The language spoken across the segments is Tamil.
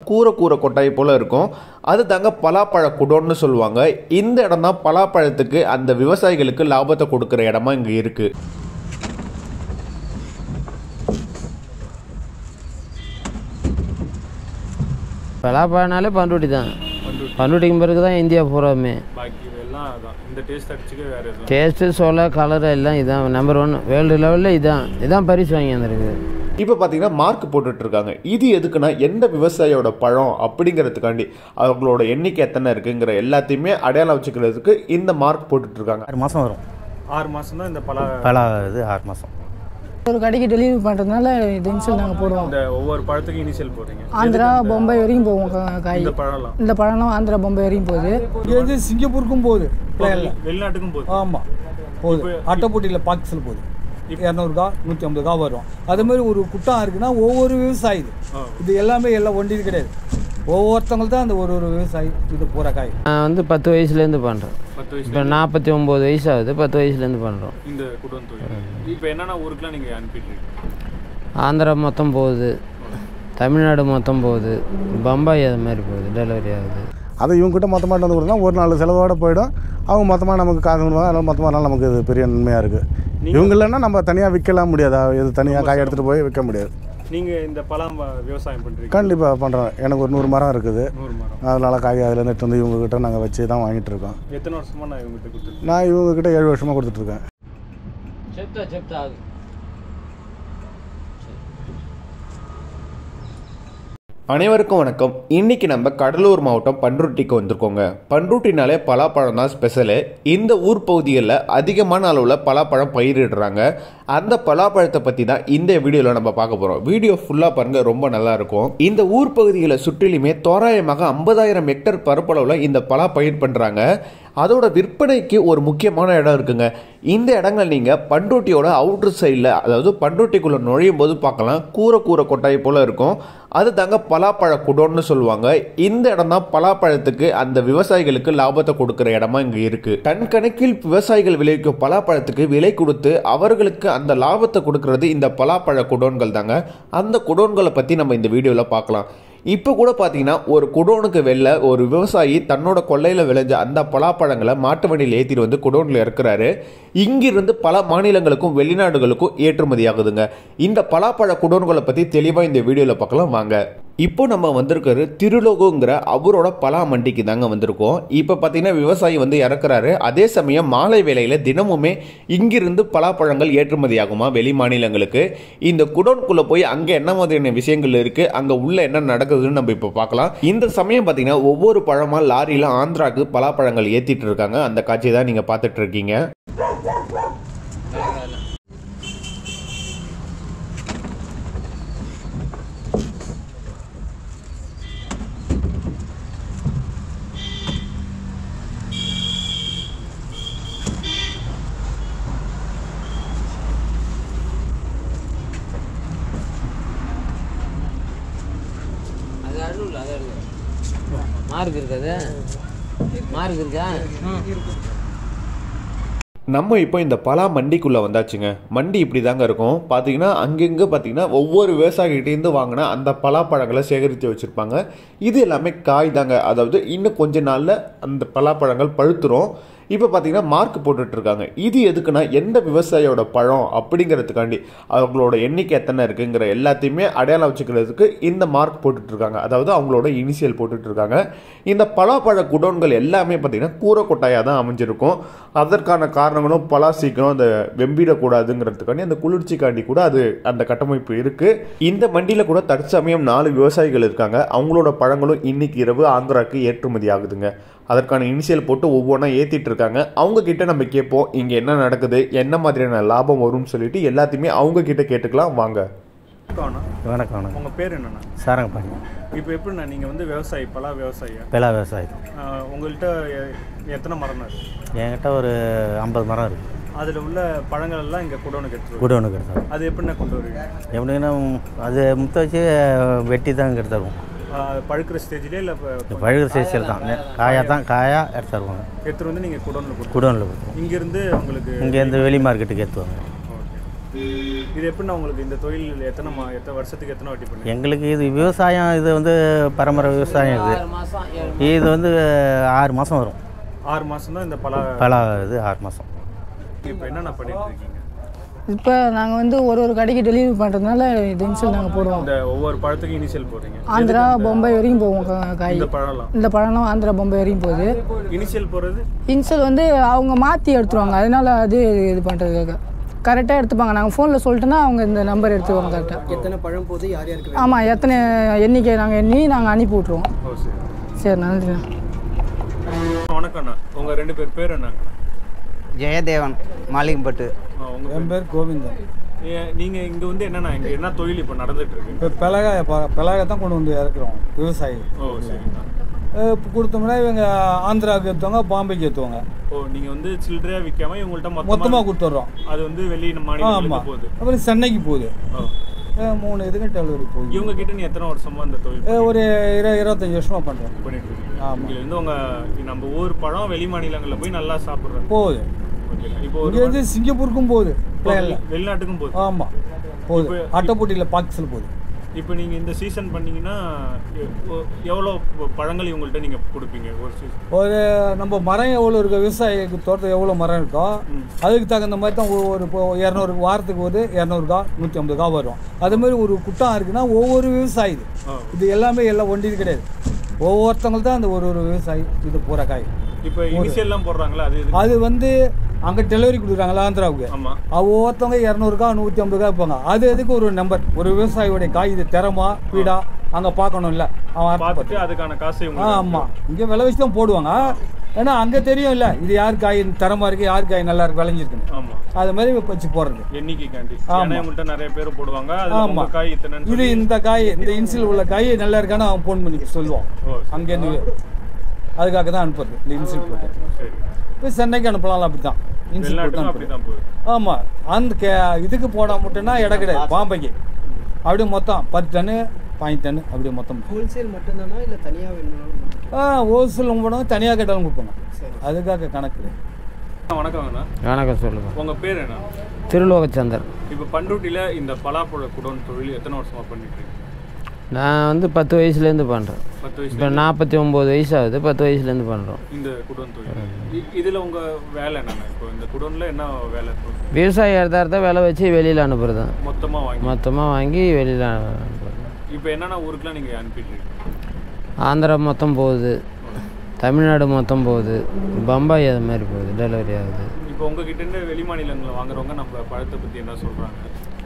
கூரை கூரை கொட்டாய் போல் இருக்கும் அது தாங்க பலாப்பழ குடோன்னு சொல்லுவாங்க இந்த இடம் தான் பலாப்பழத்துக்கு அந்த விவசாயிகளுக்கு லாபத்தை கொடுக்குற இடமா இங்கே இருக்குது பலாப்பழனாலே பண்ருட்டி தான் பண்ருட்டிக்கு பிறகு தான் இந்தியா பூராவுமே பாக்கி எல்லாம் அதான் இந்த டேஸ்ட் அடிச்சுக்க வேற எதுவும் டேஸ்ட்டு சொல்ல கலர் எல்லாம் இதான் நம்பர் ஒன் வேர்ல்டு லெவலில் இதான் இதான் பரிசு வாங்கி வந்திருக்கு இப்போ பார்த்தீங்கன்னா மார்க் போட்டுட்டு இருக்காங்க இது எதுக்குன்னா எந்த விவசாயியோட பழம் அப்படிங்கிறதுக்காண்டி அவங்களோட எண்ணிக்கை எத்தனை இருக்குங்கிற எல்லாத்தையுமே அடையாளம் வச்சுக்கிறதுக்கு இந்த மார்க் போட்டுட்டு இருக்காங்க ஆறு மாதம் வரும் ஆறு மாசம் தான் இந்த பலா பலா இது ஆறு மாதம் ஒரு கடைக்கு டெலிவரி பண்ணுறதுனால டென்சில் நாங்கள் போடுவோம் இந்த ஒவ்வொரு பழத்துக்கும் இனிஷியல் போடுறீங்க ஆந்திரா பொம்பாய் வரைக்கும் போவோம் கா- காய் இந்த பழம்லாம் இந்த பழம்லாம் ஆந்திரா பொம்பாய் வரைக்கும் போகுது இது சிங்கப்பூருக்கும் போகுது வெளிநாட்டுக்கும் போகுது ஆமாம் போகுது அட்டைப்பூட்டியில் பாக்ஸில் போகுது இரநூறுகா நூற்றி ஐம்பதுக்கா வரும் அதே மாதிரி ஒரு குட்டம் இருக்குன்னா ஒவ்வொரு விவசாயி இது இது எல்லாமே எல்லாம் ஒண்டியது கிடையாது ஒவ்வொருத்தவங்களுக்கு தான் அந்த ஒரு ஒரு விவசாயி இது பூரா காய் நான் வந்து பத்து வயசுலேருந்து பண்ணுறேன் பத்து வயசு இப்போ நாற்பத்தி ஒம்பது வயசு ஆகுது பத்து வயசுலேருந்து பண்ணுறோம் இந்த குடன் தொழில் இப்போ என்னென்ன ஊருக்குலாம் நீங்கள் அனுப்பிட்டு இருக்கீங்க ஆந்திரா மொத்தம் போகுது தமிழ்நாடு மொத்தம் போகுது பம்பாய் அது மாதிரி போகுது டெலிவரி ஆகுது அதை இவங்ககிட்ட மொத்தமாக வந்து கொடுத்தா ஒரு நாள் செலவோட போயிடும் அவங்க மொத்தமாக நமக்கு காசு கொடுப்பாங்க அதனால் மொத்தமாக நமக்கு இது பெரிய நன்மையாக இருக்குது இவங்க இல்லைன்னா நம்ம தனியாக விற்கலாம் முடியாது இது தனியாக காய் எடுத்துகிட்டு போய் விற்க முடியாது நீங்கள் இந்த பழம் வ- விவசாயம் பண்ணுறீங்க கண்டிப்பாக பண்ணுறோம் எனக்கு ஒரு நூறு மரம் இருக்குது நூறு மரம் அதனால் காய் அதுலேருந்து எடுத்து வந்து இவங்ககிட்ட நாங்கள் வச்சு தான் வாங்கிட்டு இருக்கோம் எத்தனை வருஷமா நான் இவங்ககிட்ட கொடுத்துருக்கேன் நான் இவங்ககிட்ட ஏழு வருஷமாக கொடுத்துட்ருக்கேன் చెప్తా చెప్తా ఆగు. அனைவருக்கும் வணக்கம் இன்னைக்கு நம்ம கடலூர் மாவட்டம் பண்ருட்டிக்கு வந்திருக்கோங்க பண்ருட்டினாலே பலாப்பழம் தான் ஸ்பெஷலு இந்த ஊர் பகுதிகளில் அதிகமான அளவில் பலாப்பழம் பயிரிடுறாங்க அந்த பலாப்பழத்தை பற்றி தான் இந்த வீடியோவில் நம்ம பார்க்க போகிறோம் வீடியோ ஃபுல்லாக பாருங்க ரொம்ப நல்லா இருக்கும் இந்த ஊர் பகுதிகளை சுற்றிலுமே தோராயமாக ஐம்பதாயிரம் ஹெக்டர் பரப்பளவில் இந்த பலா பயிர் பண்ணுறாங்க அதோட விற்பனைக்கு ஒரு முக்கியமான இடம் இருக்குங்க இந்த இடங்கள் நீங்கள் பண்ருட்டியோட அவுட்ரு சைடில் அதாவது பண்ருட்டிக்குள்ளே நுழையும் போது பார்க்கலாம் கூரை கூரை கொட்டாய் போல் இருக்கும் அது தாங்க பலாப்பழ குடோன்னு சொல்லுவாங்க இந்த இடம் தான் பலாப்பழத்துக்கு அந்த விவசாயிகளுக்கு லாபத்தை கொடுக்குற இடமா இங்கே இருக்கு டன் கணக்கில் விவசாயிகள் விளைவிக்கும் பலாப்பழத்துக்கு விலை கொடுத்து அவர்களுக்கு அந்த லாபத்தை கொடுக்கறது இந்த பலாப்பழ குடோன்கள் தாங்க அந்த குடோன்களை பற்றி நம்ம இந்த வீடியோவில் பார்க்கலாம் இப்போ கூட பார்த்தீங்கன்னா ஒரு குடோனுக்கு வெளில ஒரு விவசாயி தன்னோட கொள்ளையில் விளைஞ்ச அந்த பலாப்பழங்களை மாட்டு வண்டியில் ஏற்றிட்டு வந்து குடோனில் இருக்கிறாரு இங்கிருந்து பல மாநிலங்களுக்கும் வெளிநாடுகளுக்கும் ஏற்றுமதி ஆகுதுங்க இந்த பலாப்பழ குடோன்களை பற்றி தெளிவாக இந்த வீடியோவில் பார்க்கலாம் வாங்க இப்போ நம்ம வந்திருக்கிறது திருலோகங்கிற அவரோட பலா மண்டிக்கு தாங்க வந்திருக்கோம் இப்போ பார்த்தீங்கன்னா விவசாயி வந்து இறக்குறாரு அதே சமயம் மாலை வேளையில் தினமுமே இங்கிருந்து பலாப்பழங்கள் ஏற்றுமதி ஆகுமா வெளி மாநிலங்களுக்கு இந்த குடோன்குள்ளே போய் அங்கே என்ன மாதிரியான விஷயங்கள் இருக்குது அங்கே உள்ள என்ன நடக்குதுன்னு நம்ம இப்போ பார்க்கலாம் இந்த சமயம் பார்த்தீங்கன்னா ஒவ்வொரு பழமாக லாரியில் ஆந்திராக்கு பலாப்பழங்கள் ஏற்றிட்டு இருக்காங்க அந்த காட்சி தான் நீங்கள் பார்த்துட்டு இருக்கீங்க அது அழுல அது அழுல மார்க் இருக்காது மார்க் இருக்கா நம்ம இப்போ இந்த பலா மண்டிக்குள்ளே வந்தாச்சுங்க மண்டி இப்படி தாங்க இருக்கும் பார்த்தீங்கன்னா அங்கங்கே பார்த்தீங்கன்னா ஒவ்வொரு விவசாயிகிட்டேருந்து வாங்கின அந்த பலாப்பழங்களை சேகரித்து வச்சுருப்பாங்க இது எல்லாமே காய் தாங்க அதாவது இன்னும் கொஞ்ச நாளில் அந்த பலாப்பழங்கள் பழுத்துரும் இப்போ பார்த்தீங்கன்னா மார்க் போட்டுட்டு இருக்காங்க இது எதுக்குன்னா எந்த விவசாயியோட பழம் அப்படிங்கிறதுக்காண்டி அவங்களோட எண்ணிக்கை எத்தனை இருக்குங்கிற எல்லாத்தையுமே அடையாளம் வச்சுக்கிறதுக்கு இந்த மார்க் போட்டுட்டு இருக்காங்க அதாவது அவங்களோட இனிஷியல் போட்டுட்டு இருக்காங்க இந்த பலாப்பழ குடோன்கள் எல்லாமே பார்த்தீங்கன்னா கூரை கொட்டாயாக தான் அமைஞ்சிருக்கும் அதற்கான காரணங்களும் பலாசிக்கணும் அந்த வெம்பிடக்கூடாதுங்கிறதுக்காண்டி அந்த குளிர்ச்சிக்காண்டி கூட அது அந்த கட்டமைப்பு இருக்கு இந்த மண்டியில் கூட தற்சமயம் நாலு விவசாயிகள் இருக்காங்க அவங்களோட பழங்களும் இன்னைக்கு இரவு ஆந்திராக்கு ஏற்றுமதி ஆகுதுங்க அதற்கான இனிஷியல் போட்டு ஒவ்வொன்றா ஏற்றிட்டு இருக்காங்க அவங்க கிட்ட நம்ம கேட்போம் இங்கே என்ன நடக்குது என்ன மாதிரியான லாபம் வரும்னு சொல்லிட்டு எல்லாத்தையுமே அவங்க கிட்ட கேட்டுக்கலாம் வாங்க அண்ணா வணக்கம் வணக்கம் உங்கள் பேர் என்னண்ணா சாரங்கப்பாடி இப்போ எப்படிண்ணா நீங்கள் வந்து விவசாயி பலா விவசாயியா பெலா விவசாயி ஆஹ் உங்கள்கிட்ட எ- எத்தனை மரம் இருக்கு என்கிட்ட ஒரு ஐம்பது மரம் இருக்குது அதில் உள்ள பழங்கள் எல்லாம் இங்கே குடோனுக்கு எடுத்துருவோம் குடோனுக்கு எடுத்தாரு அது எப்படிண்ணா கொண்டு வருவீங்க எப்படின்னா அது முத்த வச்சு வெட்டி தான் எடுத்துருவோம் ஆஹ் பழுக்கிற ஸ்டேஜ்லேயே இல்லை பழுகிற சைஸில் தான் காயாக தான் காயாக எடுத்துருவாங்க எடுத்துகிட்டு வந்து நீங்கள் குடோனில் கொடுத்து குடோனில் கொடுத்துருவோம் இங்கேருந்து உங்களுக்கு இங்கேருந்து வெளி மார்க்கெட்டுக்கு ஏற்றுவாங்க ஓகே இது எப்படின்னா உங்களுக்கு இந்த தொழில் எத்தனை மா எத்தனை வருஷத்துக்கு எத்தனை வாட்டி பண்ணி எங்களுக்கு இது விவசாயம் இது வந்து பரம்பரை விவசாயம் இது இது வந்து ஆறு மாதம் வரும் ஆறு மாதம் தான் இந்த பல பல இது ஆறு மாதம் இப்போ என்னென்ன பண்ணிட்டு இருக்கீங்க இப்போ நாங்கள் வந்து ஒரு ஒரு கடைக்கு டெலிவரி பண்ணுறதுனால இது இன்சூல் நாங்கள் போடுவோம் இந்த ஒவ்வொரு பழத்துக்கும் இனிஷியல் போடுறீங்க ஆந்திரா பொம்பை வரைக்கும் போவோம் கா- காய் இந்த பழம்லாம் இந்த பழம்லாம் ஆந்திரா பொம்பை வரைக்கும் போகுது இனிஷியல் போடுறது இன்சூல் வந்து அவங்க மாற்றி எடுத்துருவாங்க அதனால அது இது பண்ணுறதுக்காக கரெக்டாக எடுத்துப்பாங்க நாங்கள் ஃபோனில் சொல்லிட்டோன்னா அவங்க இந்த நம்பர் எடுத்துருவாங்க கரெக்டாக எத்தனை பழம் போது யார் யாருக்கு ஆமாம் எத்தனை எண்ணிக்கை நாங்கள் எண்ணி நாங்கள் அனுப்பி விட்ருவோம் ஓ சரி சரி நன்றிண்ணா வணக்கம் அண்ணா உங்கள் ரெண்டு பேர் பேர் என்னங்க ஜெயதேவன் மாளிகம்பட்டு ஆ, உங்க என் பேர் கோவிந்தன் ஏ- நீங்க இங்க வந்து என்னண்ணா இங்க என்ன தொழில் இப்போ நடந்துட்டு இருக்கு இப்போ பிளகாய பிளகாய தான் கொண்டு வந்து இறக்குறோம் விவசாயி ஓ சரிண்ணா இப்போ கொடுத்தோம்னா இவங்க ஆந்திராவுக்கு ஏற்றுவாங்க பாம்பேக்கு ஏற்றுவாங்க ஓ நீங்க வந்து சில்லறையா விற்காம இவங்கள்ட்ட மொத்தமாக மொத்தமா கொடுத்துட்றோம் அது வந்து வெளி ஆமாம் மாநிலங்களுக்கு போகுது அப்புறம் சென்னைக்கு போகுது ஓ. அஹ் மூணு இதுக்கு டெலிவரி போகுது இவங்க கிட்ட நீ எத்தனை வருஷமா அந்த தொழில் அஹ் ஒரு இரு இருபத்தஞ்சி வருஷமாக பண்ணுறோம் பண்ணிட்டு இருக்கீங்க ஆமாம் இதுல இருந்து உங்க நம்ம ஊர் பழம் வெளி மாநிலங்கள்ல போய் நல்லா சாப்பிடுறாங்க போகுது ஓகேண்ணா. இப்போ ஒரு இங்கேருந்து சிங்கப்பூருக்கும் போகுது பிள்ளைகள் வெளிநாட்டுக்கும் போகுது ஆமாம் போகுது அட்டைப்பூட்டியில் பாக்ஸில் போகுது இப்போ நீங்க இந்த சீசன் பண்ணீங்கன்னா எ- ஒ- எவ்வளோ பழங்கள் இவங்கள்ட்ட நீங்க கொடுப்பீங்க ஒரு சீசன் ஒரு நம்ம மரம் எவ்வளோ இருக்கோ விவசாயிக்கு தோட்டம் எவ்வளோ மரம் இருக்கோ அதுக்கு தகுந்த மாதிரி தான் ஒரு இப்போ இரநூறு வாரத்துக்கு ஒரு இரநூறுக்கா நூற்றி ஐம்பது கா வரும் அது மாதிரி ஒரு குட்டம் இருக்குன்னா ஒவ்வொரு விவசாயி இது. இது எல்லாமே எல்லாம் ஒண்டியது கிடையாது ஒவ்வொருத்தவங்களுக்கு தான் அந்த ஒரு ஒரு விவசாயி இது பூரா காய் இப்போ இனிஷியல்லாம் போடுறாங்களா அது எதுக்கு? அது வந்து அங்கே டெலிவரி கொடுக்குறாங்களா ஆந்திராவுக்கு ஆமா ஒவ்வொருத்தவங்க இரநூறுக்கா நூற்றி ஐம்பது ரூபா வைப்பாங்க அது எதுக்கு ஒரு நம்பர் ஒரு விவசாயியோடைய காய் இது திறமா வீடா அங்கே பார்க்கணும்ல அவன் பார்த்துட்டு அதுக்கான காசை ஆ உங்களுக்கு ஆமாம் இங்கே விலை வச்சு தான் போடுவாங்க ஏன்னா அங்கே தெரியும் இல்லை இது யார் காய் தரமாக இருக்குது யார் காய் நல்லா இருக்கு விளைஞ்சிருக்குன்னு ஆமா அது மாதிரி வச்சு போடுறது எண்ணிக்கைக்காண்டி ஆமா. ஏன்னா இவங்கள்ட்ட நிறைய பேர் போடுவாங்க அதுல ஆமா. உங்க காய் இத்தனைன்னு இது சொல்லி- இந்த காய் இந்த இன்சில் உள்ள காய் நல்லா இருக்கான்னு அவன் ஃபோன் பண்ணி சொல்லுவான் ஓ, அங்கேருந்து அதுக்காக தான் அனுப்புறது இந்த இன்சில் போட்டு சரி இப்போ சென்னைக்கு அனுப்பலாம் அப்படி தான் இன்சில் போட்டு வெளிநாட்டுக்கும் தான் அப்படிதான் போகுது ஆமாம் அந்த கே இதுக்கு போட மட்டும்னா இடம் கிடையாது பாம்பைக்கு அப்படியே மொத்தம் பத்து டன்னு பாஞ்சு டன்னு அப்படியே மொத்தம் ஹோல்சேல் மட்டும்தானா இல்லை தனியாக வேணும்னாலும் ஆ ஹோல்சேல் போடுவாங்க தனியாக கேட்டாலும் கொடுப்பாங்க அதுக்காக கணக்கு வணக்கம் அண்ணா வணக்கம் சொல்லுங்கள் உங்க பேர் என்ன திருலோகச்சந்தர் இப்போ பண்ருட்டியில இந்த பலாப்பழ குடோன் தொழில் எத்தனை வருஷமா பண்ணிட்டு இருக்கீங்க நான் வந்து பத்து வயசுலேருந்து பண்ணுறேன் பத்து வயசு இப்போ நாற்பத்தி ஒம்பது வயசு ஆகுது பத்து வயசுலேருந்து பண்ணுறோம் இந்த குடோன் தொழில் இ- இதுல உங்க வேலை என்னண்ணா இப்போ இந்த குடோன்ல என்ன வேலை இப்போ விவசாயி இடத்தா இருந்தால் விலை வச்சு வெளியில் அனுப்புறது தான் மொத்தமா வாங்கி மொத்தமாக வாங்கி வெளியில் அனுப்புறது இப்போ என்னென்ன ஊருக்குலாம் நீங்க அனுப்பிட்டு இருக்கீங்க ஆந்திரா மொத்தம் போகுது தமிழ்நாடு மொத்தம் போகுது பம்பாய் அது மாதிரி போகுது டெலிவரி ஆகுது இப்போ உங்ககிட்ட இருந்து வெளி மாநிலங்களில் வாங்குறவங்க நம்ம பழத்தை பத்தி என்ன சொல்றாங்க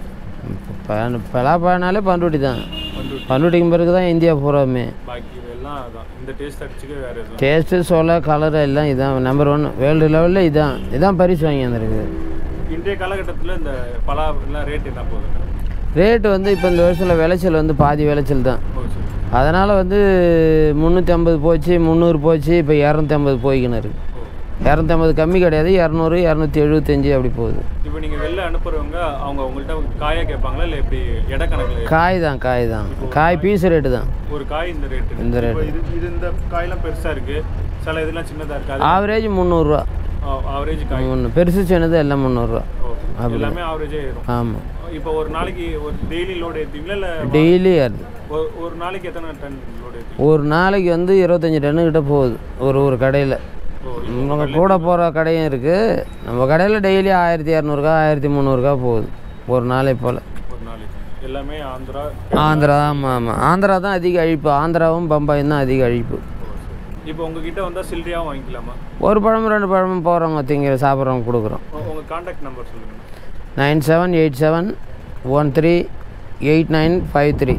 ப- பலாப்பழனாலே பண்ருட்டி தான் பண்ருட்டி. பண்ருட்டிக்கு பிறகு தான் இந்தியா பூராவுமே பாக்கி எல்லாம் அதான் இந்த டேஸ்ட் அடிச்சுக்க வேற எதுவும் டேஸ்ட்டு சொல்ல கலர் எல்லாம் இதான் நம்பர் ஒன் வேர்ல்டு லெவலில் இதான் இதான் பரிசு வாங்கி வந்திருக்கு இன்றைய காலகட்டத்தில் இந்த பலா எல்லாம் ரேட் என்ன போகுது ரேட்டு வந்து இப்போ இந்த வருஷத்தில் விளைச்சல் வந்து பாதி விளைச்சல் தான் ஓ சரி அதனால் வந்து முந்நூற்றி ஐம்பது போச்சு முந்நூறு போச்சு இப்போ இரநூத்தி ஐம்பது போய்க்கின்னு இருக்கு இரநூத்தி ஐம்பது கம்மி கிடையாது இரநூறு இரநூத்தி எழுபத்தஞ்சி அப்படி போகுது இப்போ நீங்கள் வெளில அனுப்புறவங்க அவங்க உங்கள்கிட்ட காயை கேட்பாங்களா இல்லை எப்படி எடை கணக்கில் காய் தான் காய் தான் காய் பீஸ் ரேட்டு தான் ஒரு காய் இந்த ரேட்டு இந்த rate. இது இது இந்த காயெல்லாம் பெருசாக இருக்குது சில இதெல்லாம் சின்னதாக இருக்காது ஆவரேஜ் முந்நூறுரூவா ஆவரேஜ் காய் முந்நூறு பெருசு சின்னது எல்லாம் முந்நூறுரூவா ஓ, அப்படி. எல்லாமே ஆவரேஜே ஏறும் ஆமாம் இப்போ ஒரு நாளைக்கு ஒரு டெய்லி லோடு ஏற்றுவீங்களா இல்லை டெய்லி ஏறுது ஒரு- ஒரு நாளைக்கு எத்தனை டன் லோடு ஏற்றுவீங்க ஒரு நாளைக்கு வந்து இருபத்தஞ்சி டன்னு கிட்ட போகுது ஒரு ஒரு கடையில் நம்ம கூட போகிற கடையும் இருக்குது நம்ம கடையில் டெய்லி ஆயிரத்தி இரநூறுக்கா ஆயிரத்தி முந்நூறுக்கா போகுது ஒரு நாளைக்கு போல் ஒரு நாளைக்கு எல்லாமே ஆந்திரா ஆந்திரா ஆமாம் ஆமாம் ஆந்திரா தான் அதிக அழிப்பு ஆந்திராவும் பம்பாயும் தான் அதிக அழிப்பு இப்போ உங்ககிட்ட வந்தால் சில்லறையாகவும் வாங்கிக்கலாமா ஒரு பழமும் ரெண்டு பழமும் போகிறவங்க திங்க சாப்பிட்றவங்க கொடுக்குறோம் உ- உங்க காண்டாக்ட் நம்பர் சொல்லுங்கள் nine seven eight seven one three eight nine five three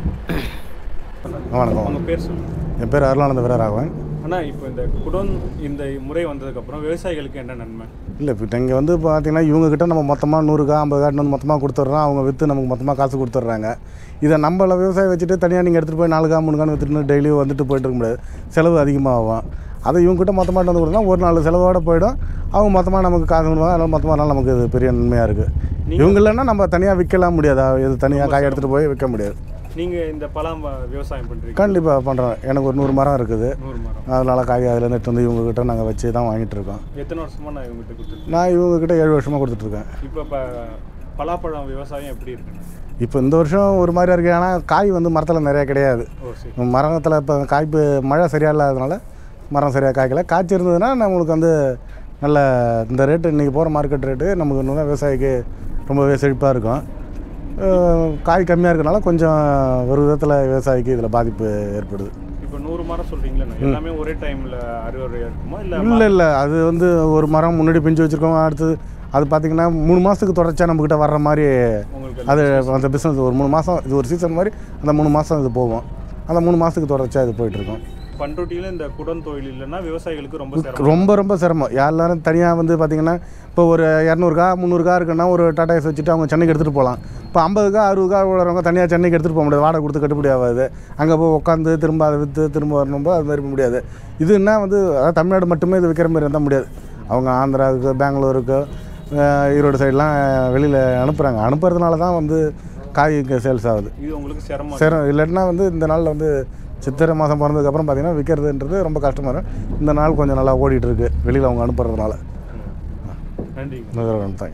வணக்கம் உங்கள் பேர் சொல்லுங்கள் என் பேர் அருளானந்த வீரராகவன் அண்ணா இப்போ இந்த குடோன் இந்த முறை வந்ததுக்கப்புறம் விவசாயிகளுக்கு என்ன நன்மை இல்லை இப்போ இங்கே வந்து பார்த்தீங்கன்னா இவங்ககிட்ட நம்ம மொத்தமாக நூறுக்கா ஐம்பது காட்டு வந்து மொத்தமாக கொடுத்துட்றோம் அவங்க விற்று நமக்கு மொத்தமாக காசு கொடுத்துட்றாங்க இதை நம்மள விவசாயம் வச்சுட்டு தனியாக நீங்கள் எடுத்துகிட்டு போய் நாலு கா மூணு கான்னு விற்றுட்டு டெய்லி வந்துட்டு போயிட்டு இருக்க முடியாது செலவு அதிகமாகும் அதை இவங்ககிட்ட மொத்தமாக வந்து கொடுத்தா ஒரு நாள் செலவோட போயிடும் அவங்க மொத்தமாக நமக்கு காசு கொடுப்பாங்க அதனால் மொத்தமாக நமக்கு இது பெரிய நன்மையாக இருக்குது இவங்க இல்லைன்னா நம்ம தனியாக விற்கலாம் முடியாது இது தனியாக காய் எடுத்துகிட்டு போய் விற்க முடியாது நீங்கள் இந்த பழம் வ- விவசாயம் பண்ணுறீங்க கண்டிப்பாக பண்ணுறோம் எனக்கு ஒரு நூறு மரம் இருக்குது நூறு மரம் அதனால் காய் அதுலேருந்து எடுத்து வந்து இவங்ககிட்ட நாங்கள் வச்சு தான் வாங்கிட்டு இருக்கோம் எத்தனை வருஷமா நான் இவங்ககிட்ட கொடுத்துருக்கேன் நான் இவங்ககிட்ட ஏழு வருஷமாக கொடுத்துட்ருக்கேன் இப்போ இப்போ பலாப்பழம் விவசாயம் எப்படி இருக்குண்ணா இப்போ இந்த வருஷம் ஒரு மாதிரியா இருக்குது ஆனால் காய் வந்து மரத்தில் நிறையா கிடையாது ஓ சரி மரத்தில் இப்போ காய்ப்பு மழை சரியாக இல்லாததுனால மரம் சரியாக காய்க்கல காய்ச்சி இருந்ததுன்னா நம்மளுக்கு வந்து நல்ல இந்த ரேட்டு இன்றைக்கி போகிற மார்க்கெட் ரேட்டு நமக்கு இன்னும் விவசாயிக்கு ரொம்பவே செழிப்பாக இருக்கும் அஹ் காய் கம்மியாக இருக்கனால கொஞ்சம் ஒரு விதத்தில் விவசாயிக்கு இதில் பாதிப்பு ஏற்படுது இப்போ நூறு மரம் சொல்றீங்களா எல்லாமே ஒரே டைம்ல அறுவடை இருக்குமா இல்ல இல்லை இல்லை அது வந்து ஒரு மரம் முன்னாடி பிஞ்சு வச்சுருக்கோம் அடுத்தது அது பார்த்திங்கன்னா மூணு மாதத்துக்கு தொடர்ச்சியாக நம்மக்கிட்ட வர்ற மாதிரி உங்களுக்கு அது அந்த பிஸ்னஸ் ஒரு மூணு மாதம் இது ஒரு சீசன் மாதிரி அந்த மூணு மாதம் இது போகும் அந்த மூணு மாதத்துக்கு தொடர்ச்சியாக இது போயிட்டுருக்கோம் பண்ருட்டியில இந்த குடன் தொழில் இல்லைன்னா விவசாயிகளுக்கு ரொம்ப சிரமம் ரொம்ப ரொம்ப சிரமம் எல்லாரும் தனியாக வந்து பார்த்தீங்கன்னா இப்போ ஒரு இரநூறுக்கா முந்நூறுக்கா இருக்குன்னா ஒரு டாடா ஏஸ் வச்சுட்டு அவங்க சென்னைக்கு எடுத்துகிட்டு போகலாம் இப்போ ஐம்பதுக்கா அறுபதுக்கா உள்ளவங்க தனியாக சென்னைக்கு எடுத்துகிட்டு போக முடியாது வாடகை கொடுத்து கட்டுப்படி ஆகாது அங்கே போய் உட்காந்து திரும்ப அதை விற்று திரும்ப வரணும்போ அது மாதிரி முடியாது இதுன்னா வந்து அதாவது தமிழ்நாடு மட்டுமே இது விற்கிற மாதிரி இருந்தால் முடியாது அவங்க ஆந்திராவுக்கு பெங்களூருக்கு அஹ் ஈரோடு சைட்லாம் வெளியில் அனுப்புகிறாங்க அனுப்புறதுனால தான் வந்து காய் இங்கே சேல்ஸ் ஆகுது இது உங்களுக்கு சிரமம் சரி இல்லைன்னா வந்து இந்த நாளில் வந்து சித்திரை மாதம் பிறந்ததுக்கப்புறம் பார்த்தீங்கன்னா விற்கிறதுன்றது ரொம்ப கஷ்டமாக இருக்கும் இந்த நாள் கொஞ்சம் நல்லா ஓடிட்டு இருக்கு வெளியில் அவங்க அனுப்புறதுனால நன்றி தேங்க்யூ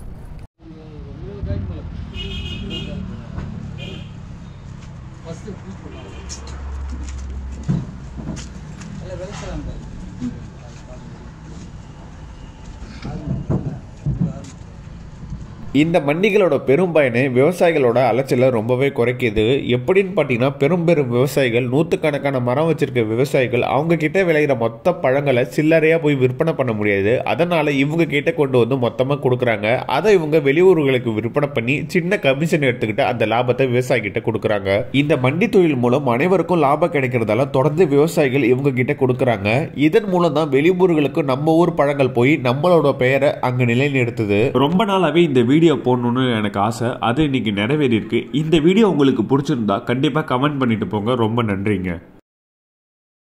இந்த மண்டிகளோட பெரும் பயனை விவசாயிகளோட அலைச்சலை ரொம்பவே குறைக்குது எப்படின்னு பார்த்தீங்கன்னா பெரும் பெரும் விவசாயிகள் நூற்றுக்கணக்கான மரம் வச்சிருக்க விவசாயிகள் அவங்க கிட்ட விளையிற மொத்த பழங்களை சில்லறையாக போய் விற்பனை பண்ண முடியாது அதனால இவங்க கிட்ட கொண்டு வந்து மொத்தமாக கொடுக்குறாங்க அதை இவங்க வெளியூர்களுக்கு விற்பனை பண்ணி சின்ன கமிஷன் எடுத்துக்கிட்டு அந்த லாபத்தை விவசாயி கிட்ட கொடுக்குறாங்க இந்த மண்டி தொழில் மூலம் அனைவருக்கும் லாபம் கிடைக்கிறதால தொடர்ந்து விவசாயிகள் இவங்க கிட்ட கொடுக்குறாங்க இதன் மூலம் தான் வெளியூர்களுக்கு நம்ம ஊர் பழங்கள் போய் நம்மளோட பெயரை அங்க நிலைநிறுத்துது ரொம்ப நாளாவே இந்த வீடியோ போடணும்னு எனக்கு ஆசை அது இன்னைக்கு நிறைவேறியிருக்கு இந்த வீடியோ உங்களுக்கு பிடிச்சிருந்தா கண்டிப்பா கமெண்ட் பண்ணிட்டு போங்க ரொம்ப நன்றிங்க